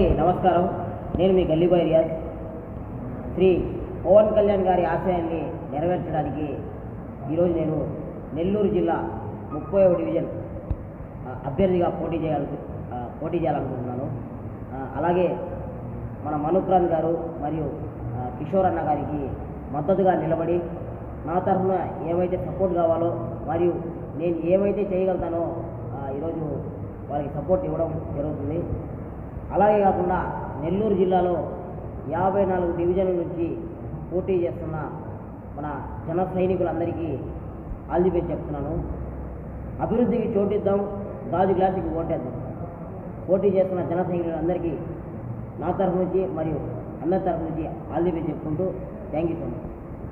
నమస్కారం నేను మీ గల్లీబాయ్ రియాజ్ శ్రీ పవన్ కళ్యాణ్ గారి ఆశయాన్ని నెరవేర్చడానికి ఈరోజు నేను నెల్లూరు జిల్లా ముప్పై డివిజన్ ఆ, అభ్యర్థిగా పోటీ చేయాలి ఆ, పోటీ చేయాలనుకుంటున్నాను ఆ, అలాగే మన మనుక్రాంత్ గారు మరియు ఆ, కిషోర్ అన్న గారికి మద్దతుగా నిలబడి నా తరఫున ఏమైతే సపోర్ట్ కావాలో మరియు నేను ఏమైతే చేయగలుగుతానో ఆ, ఈరోజు వారికి సపోర్ట్ ఇవ్వడం జరుగుతుంది అలాగే కాకుండా నెల్లూరు జిల్లాలో యాభై నాలుగు డివిజన్ల నుంచి పోటీ చేస్తున్న మన జన సైనికులందరికీ ఆల్ ది బెస్ట్ చెప్తున్నాను అభివృద్ధికి చోటిద్దాం గాజు గ్లాసుకి ఓటేద్దాం పోటీ చేస్తున్న జన సైనికులందరికీ నా తరఫు నుంచి మరియు అందరి తరఫు నుంచి ఆల్ ది బెస్ట్ చెప్పుకుంటూ థ్యాంక్ యూ సో మచ్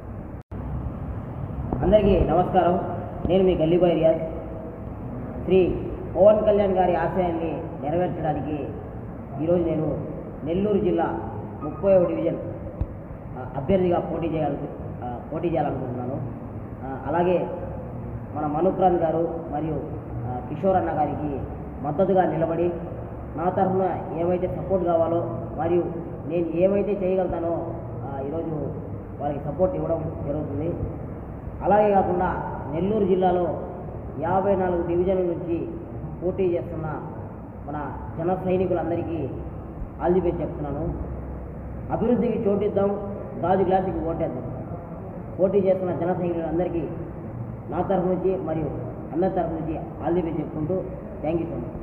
అందరికీ నమస్కారం నేను మీ గల్లీబాయ్ రియాజ్ శ్రీ పవన్ కళ్యాణ్ గారి ఆశయాన్ని నెరవేర్చడానికి ఈరోజు నేను నెల్లూరు జిల్లా ముప్పై డివిజన్ ఆ, అభ్యర్థిగా పోటీ చేయాలి ఆ, పోటీ చేయాలనుకుంటున్నాను ఆ, అలాగే మన మనుక్రాంత్ గారు మరియు ఆ, కిషోర్ అన్న గారికి మద్దతుగా నిలబడి నా తరఫున ఏమైతే సపోర్ట్ కావాలో మరియు నేను ఏమైతే చేయగలుగుతానో ఆ, ఈరోజు వారికి సపోర్ట్ ఇవ్వడం జరుగుతుంది అలాగే కాకుండా నెల్లూరు జిల్లాలో యాభై నాలుగు డివిజన్ల నుంచి పోటీ చేస్తున్న మన జన సైనికులందరికీ ఆల్ ది బెస్ట్ చెప్తున్నాను అభివృద్ధికి చోటిద్దాం గాజు గ్లాసుకి ఓటేద్దాం పోటీ చేస్తున్న జన సైనికులందరికీ నా తరఫు నుంచి మరియు అందరి తరఫు నుంచి ఆల్ ది బెస్ట్ చెప్పుకుంటూ థ్యాంక్ యూ సో మచ్